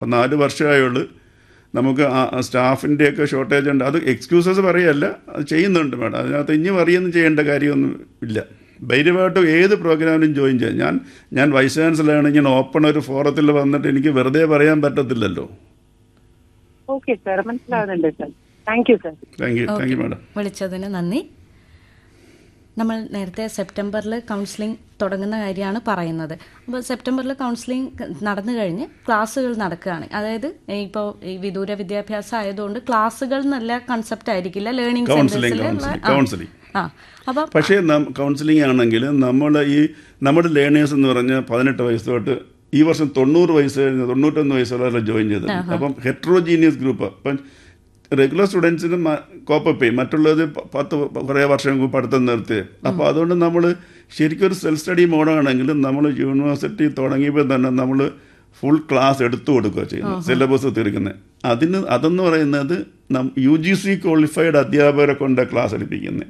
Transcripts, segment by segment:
അപ്പം നാല് വർഷമായുള്ളൂ നമുക്ക് സ്റ്റാഫിൻ്റെയൊക്കെ ഷോർട്ടേജ് ഉണ്ട് അത് എക്സ്ക്യൂസസ് പറയല്ല അത് ചെയ്യുന്നുണ്ട് മാഡം അതിനകത്ത് ഇനിയും അറിയൊന്നും ചെയ്യേണ്ട കാര്യമൊന്നും ഇല്ല ധൈര്യമായിട്ട് ഏത് പ്രോഗ്രാമിനും ജോയിൻ ചെയ്യാം ഞാൻ ഞാൻ വൈസ് ചാൻസലറാണ് ഇങ്ങനെ ഓപ്പൺ ഒരു ഫോറത്തിൽ വന്നിട്ട് എനിക്ക് വെറുതെ പറയാൻ പറ്റത്തില്ലല്ലോ ഓക്കെ സാർ മനസ്സിലാവുന്നുണ്ട് sir thank you sir thank you thank you madam വിളിച്ചതിന് നന്ദി നമ്മൾ നേരത്തെ സെപ്റ്റംബറിൽ കൗൺസിലിംഗ് തുടങ്ങുന്ന കാര്യമാണ് പറയുന്നത് അപ്പോൾ സെപ്റ്റംബറിൽ കൗൺസിലിംഗ് നടന്നു കഴിഞ്ഞ് ക്ലാസ്സുകൾ നടക്കുകയാണ് അതായത് ഇപ്പോൾ ഈ വിദൂര വിദ്യാഭ്യാസം ആയതുകൊണ്ട് ക്ലാസ്സുകൾ എന്നല്ല കൺസെപ്റ്റ് ആയിരിക്കില്ല ലേണിംഗ് കൗൺസിലിംഗ് സെന്റേഴ്സിൽ കൗൺസിലിംഗ് കൗൺസിലിംഗ് ആ അപ്പം പക്ഷേ കൗൺസിലിംഗ് ആണെങ്കിൽ നമ്മൾ ഈ നമ്മുടെ ലേണേഴ്സ് എന്ന് പറഞ്ഞാൽ പതിനെട്ട് വയസ്സ് തൊട്ട് ഈ വർഷം തൊണ്ണൂറ് വയസ്സ് കഴിഞ്ഞ് തൊണ്ണൂറ്റൊന്ന് വയസ്സുള്ളവരെ ജോയിൻ ചെയ്തത് അപ്പം ഹെട്രോജീനിയസ് ഗ്രൂപ്പ് അപ്പം റെഗുലർ സ്റ്റുഡൻസിന് കോപ്പപ്പ് ചെയ്യും മറ്റുള്ളത് പ- പത്ത് കുറേ വർഷം മുമ്പ് പഠിത്തം നിർത്തി അപ്പോൾ അതുകൊണ്ട് നമ്മൾ ശരിക്കും ഒരു സെൽഫ് സ്റ്റഡി മോഡാണെങ്കിലും നമ്മൾ യൂണിവേഴ്സിറ്റി തുടങ്ങിയപ്പോൾ തന്നെ നമ്മൾ ഫുൾ ക്ലാസ് എടുത്തു കൊടുക്കുക ചെയ്യുന്നത് സിലബസ് തീർക്കുന്നത് അതിന് അതെന്ന് പറയുന്നത് യു ജി സി ക്വാളിഫൈഡ് അധ്യാപകരെ കൊണ്ട് ക്ലാസ് എടുപ്പിക്കുന്നത്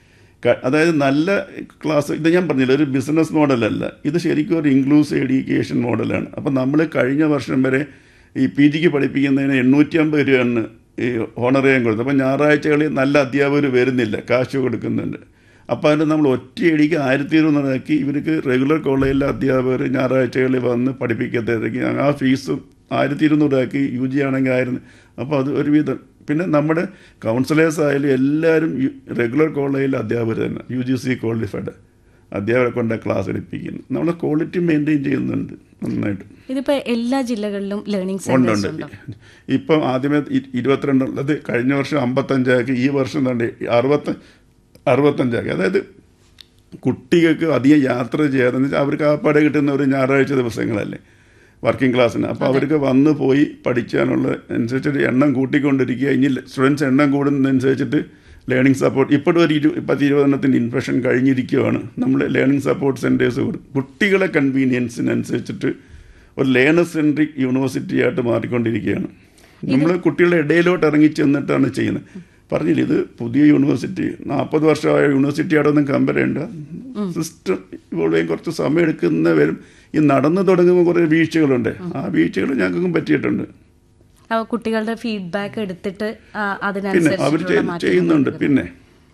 ക- അതായത് നല്ല ക്ലാസ് ഇത് ഞാൻ പറഞ്ഞില്ല ഒരു ബിസിനസ് മോഡലല്ല ഇത് ശരിക്കും ഒരു ഇൻക്ലൂസീവ് എഡ്യൂക്കേഷൻ മോഡലാണ് അപ്പം നമ്മൾ കഴിഞ്ഞ വർഷം വരെ ഈ പി ജിക്ക് പഠിപ്പിക്കുന്നതിന് എണ്ണൂറ്റി അമ്പത് രൂപയാണ് ഈ ഹോണറേയും കൊടുത്തത് അപ്പം ഞായറാഴ്ചകളിൽ നല്ല അധ്യാപകർ വരുന്നില്ല കാശ് കൊടുക്കുന്നുണ്ട് അപ്പോൾ അതിന് നമ്മൾ ഒറ്റയടിക്ക് ആയിരത്തി ഇരുന്നൂറാക്കി ഇവർക്ക് റെഗുലർ കോളേജിലെ അധ്യാപകർ ഞായറാഴ്ചകളിൽ വന്ന് പഠിപ്പിക്കത്തേക്ക് ആ ഫീസും ആയിരത്തി ഇരുന്നൂറാക്കി യു ജി ആണെങ്കിൽ ആയിരുന്നു അപ്പോൾ അത് ഒരുവിധം പിന്നെ നമ്മുടെ കൗൺസിലേഴ്സ് ആയാലും എല്ലാവരും റെഗുലർ കോളേജിലെ അധ്യാപകർ തന്നെ യു ജി സി ക്വാളിഫൈഡ് അധ്യാപകരെ കൊണ്ട് ക്ലാസ് എടുപ്പിക്കുന്നു നമ്മൾ ക്വാളിറ്റി മെയിൻറ്റെയിൻ ചെയ്യുന്നുണ്ട് നന്നായിട്ട് ഇതിപ്പോൾ എല്ലാ ജില്ലകളിലും ലേണിംഗ് ഉണ്ട് സെന്റേഴ്സ് ഉണ്ട് ഉണ്ടോ ഇപ്പം ആദ്യമേ ഇ- ഇരുപത്തിരണ്ടുള്ളത് കഴിഞ്ഞ വർഷം അമ്പത്തഞ്ചാക്കി ഈ വർഷം തന്നെ അറുപത്ത അറുപത്തഞ്ചാക്കി അതായത് കുട്ടികൾക്ക് അധികം യാത്ര ചെയ്യാതെന്ന് വെച്ചാൽ അവർക്ക് ആപ്പാടെ കിട്ടുന്ന ഒരു ഞായറാഴ്ച ദിവസങ്ങളല്ലേ വർക്കിംഗ് ക്ലാസ്സിന് അപ്പോൾ അവർക്ക് വന്ന് പോയി പഠിക്കാനുള്ള അനുസരിച്ചിട്ട് എണ്ണം കൂട്ടിക്കൊണ്ടിരിക്കുക ഇനി സ്റ്റുഡൻസ് എണ്ണം കൂടുന്നതനുസരിച്ചിട്ട് ലേണിംഗ് സപ്പോർട്ട് ഇപ്പോഴും ഒരു ഇരു പത്ത് ഇരുപതെണ്ണത്തിൻ്റെ ഇൻഫെക്ഷൻ കഴിഞ്ഞിരിക്കുകയാണ് നമ്മൾ ലേണിംഗ് സപ്പോർട്ട് സെൻറ്റേഴ്സ് കൂടും കുട്ടികളെ കൺവീനിയൻസിനനുസരിച്ചിട്ട് ഒരു ലേണർ സെൻട്രിക് യൂണിവേഴ്സിറ്റി ആയിട്ട് മാറിക്കൊണ്ടിരിക്കുകയാണ് നമ്മൾ കുട്ടികളുടെ ഇടയിലോട്ട് ഇറങ്ങി ചെന്നിട്ടാണ് ചെയ്യുന്നത് പറഞ്ഞില്ല ഇത് പുതിയ യൂണിവേഴ്സിറ്റി നാൽപ്പത് വർഷമായ യൂണിവേഴ്സിറ്റിയോടൊന്നും കമ്പയർ ചെയ്യേണ്ട സിസ്റ്റം ഇവളുടെയും കുറച്ച് സമയം എടുക്കുന്ന വരും ഈ നടന്നു തുടങ്ങുമ്പോൾ കുറേ വീഴ്ചകളുണ്ട് ആ വീഴ്ചകൾ ഞങ്ങൾക്കും പറ്റിയിട്ടുണ്ട് അപ്പോൾ കുട്ടികളുടെ ഫീഡ്ബാക്ക് എടുത്തിട്ട് ആ, പിന്നെ അവർ അതിനനുസരിച്ചിട്ടുള്ള മാറ്റങ്ങൾ ചെയ്യുന്നുണ്ട് വരുത്തുന്നു. പിന്നെ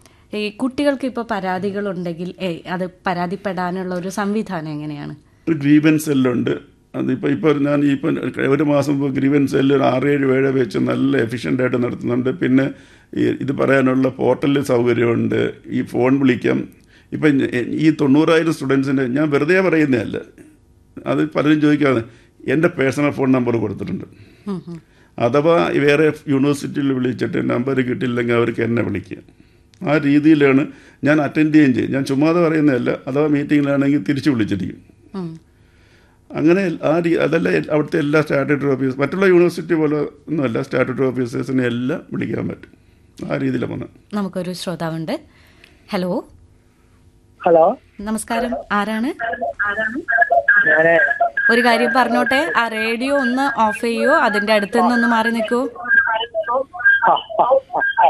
ഈ കുട്ടികൾക്ക് ഇപ്പോൾ പരാതികളുണ്ടെങ്കിൽ ഏയ് അത് പരാതിപ്പെടാനുള്ള ഒരു സംവിധാനം എങ്ങനെയാണ് ഒരു ഗ്രീവൻസ് സെല്ലുണ്ട് അതിപ്പോൾ ഇപ്പോൾ ഞാൻ ഇപ്പം ഒരു മാസം മുമ്പ് ഗ്രീവൻസ് സെല്ല് ഒരു ആറേഴ് വേഴ വെച്ച് നല്ല എഫിഷ്യൻ്റ് ആയിട്ട് നടത്തുന്നുണ്ട് പിന്നെ ഈ ഇത് പറയാനുള്ള പോർട്ടൽ സൗകര്യമുണ്ട് ഈ ഫോൺ വിളിക്കാം ഇപ്പം ഈ തൊണ്ണൂറായിരം സ്റ്റുഡൻസിൻ്റെ ഞാൻ വെറുതെ പറയുന്നതല്ല അത് പലരും ചോദിക്കാതെ എൻ്റെ പേഴ്സണൽ ഫോൺ നമ്പർ കൊടുത്തിട്ടുണ്ട് ഉം, ഉം. അഥവാ വേറെ യൂണിവേഴ്സിറ്റിയിൽ വിളിച്ചിട്ട് നമ്പർ കിട്ടിയില്ലെങ്കിൽ അവർക്ക് എന്നെ വിളിക്കുക ആ രീതിയിലാണ് ഞാൻ അറ്റൻഡ് ചെയ്യുകയും ചെയ്യും ഞാൻ ചുമ്മാതെ പറയുന്നതല്ല അഥവാ മീറ്റിങ്ങിലാണെങ്കിൽ തിരിച്ചു വിളിച്ചിരിക്കും ഉം. അങ്ങനെ ആ രീ അതല്ല എ- അവിടുത്തെ എല്ലാ സ്റ്റാറ്റ്യൂട്ടറി ഓഫീസ് മറ്റുള്ള യൂണിവേഴ്സിറ്റി പോലെ ഒന്നുമല്ല സ്റ്റാറ്റ്യൂട്ടറി ഓഫീസേഴ്സിനെ എല്ലാം വിളിക്കാൻ പറ്റും ആ രീതിയിലാണ് വന്നത് നമുക്കൊരു ശ്രോതാവുണ്ട് ഹലോ ഹലോ നമസ്കാരം ആരാണ് ഞാന് ഒരു കാര്യം പറഞ്ഞോട്ടെ ആ റേഡിയോ ഒന്ന് ഓഫ് ചെയ്യോ അതിന്റെ അടുത്ത് നിന്നൊന്ന് മാറി നിൽക്കൂ ആ, ആ, ആ.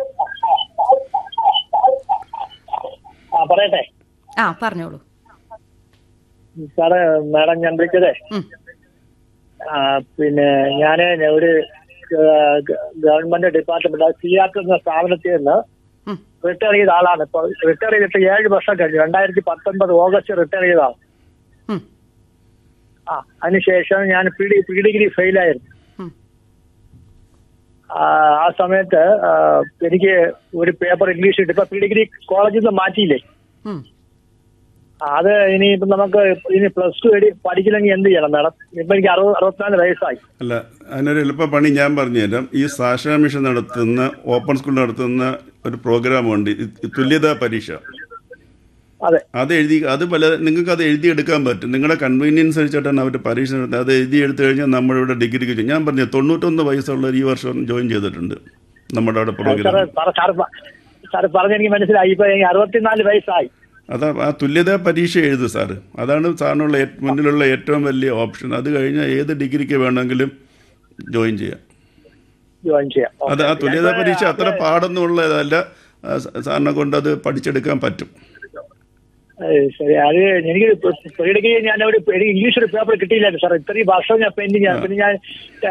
ആ പറയട്ടെ ആ പറഞ്ഞോളൂ സാറ് മാഡം ഞാൻ വിളിച്ചതേ ഉം. ആ, പിന്നെ ഞാന് ഒരു ഗവൺമെന്റ് ഡിപ്പാർട്ട്മെന്റ് സിയാക്ക് എന്ന സ്ഥാപനത്തിൽ നിന്ന് ഉം. റിട്ടയർ ചെയ്ത ആളാണ് ഇപ്പൊ റിട്ടയർ ചെയ്തിട്ട് ഏഴ് വർഷം കഴിഞ്ഞു രണ്ടായിരത്തി പത്തൊൻപത് ഓഗസ്റ്റ് റിട്ടയർ ചെയ്തതാണ് ഉം. ആ അതിനുശേഷം ഞാൻ പി ഡി പി ഡിഗ്രി ഫെയിലായിരുന്നു ഉം. ആ ആ സമയത്ത് ആ, എനിക്ക് ഒരു പേപ്പർ ഇംഗ്ലീഷ് കിട്ടി ഇപ്പൊ പി ഡിഗ്രി കോളേജിൽ നിന്ന് മാറ്റിയില്ലേ ഉം. ആ, അത് ഇനി ഇപ്പൊ നമുക്ക് ഇനി പ്ലസ് ടു പഠിക്കില്ലെങ്കിൽ എന്ത് ചെയ്യണം മാഡം ഇപ്പൊ എനിക്ക് അറുപത് അറുപത്തിനാല് വയസ്സായി അല്ല അതിനൊരു എളുപ്പ പണി ഞാൻ പറഞ്ഞുതരാം ഈ സാക്ഷാ മിഷൻ നടത്തുന്ന ഓപ്പൺ സ്കൂൾ നടത്തുന്ന ഒരു പ്രോഗ്രാമുണ്ട് ഈ തുല്യതാ പരീക്ഷ അതെ അത് എഴുതി അത് പല നിങ്ങൾക്ക് അത് എഴുതിയെടുക്കാൻ പറ്റും നിങ്ങളുടെ കൺവീനിയൻസ് അനുസരിച്ചിട്ടാണ് അവർ പരീക്ഷ നടത്തുന്നത് അത് എഴുതി എടുത്തു കഴിഞ്ഞാൽ നമ്മളിവിടെ ഡിഗ്രിക്ക് ചെയ്യും ഞാൻ പറഞ്ഞു തൊണ്ണൂറ്റൊന്ന് വയസ്സുള്ളവർ ഈ വർഷം ജോയിൻ ചെയ്തിട്ടുണ്ട് നമ്മുടെ അവിടെ സാറ് പ്രോഗ്രാം സാറ് സാറ് പ- സാറ് പറഞ്ഞെനിക്ക് മനസ്സിലായി ഇപ്പൊ എനിക്ക് അറുപത്തിനാല് വയസ്സായി അതാ ആ തുല്യതാ പരീക്ഷ എഴുതു സാറ് അതാണ് സാറിനുള്ള ഏ- മുന്നിലുള്ള ഏറ്റവും വലിയ ഓപ്ഷൻ അത് കഴിഞ്ഞാൽ ഏത് ഡിഗ്രിക്ക് വേണമെങ്കിലും ജോയിൻ ചെയ്യാം ജോയിൻ ചെയ്യാം അത് ആ തുല്യതാ പരീക്ഷ അത്ര പാടൊന്നുമുള്ളതല്ല ആ, സ- സാറിനെ കൊണ്ട് അത് പഠിച്ചെടുക്കാൻ പറ്റും അത് ശരി അത് എനിക്ക് പ്രീ ഡിഗ്രി ഞാൻ ഒരു എനിക്ക് ഇംഗ്ലീഷ് ഒരു പേപ്പർ കിട്ടിയില്ലായിരുന്നു സാർ ഇത്രയും വർഷം ഞാൻ പെൻഡിങ് പിന്നെ ഞാൻ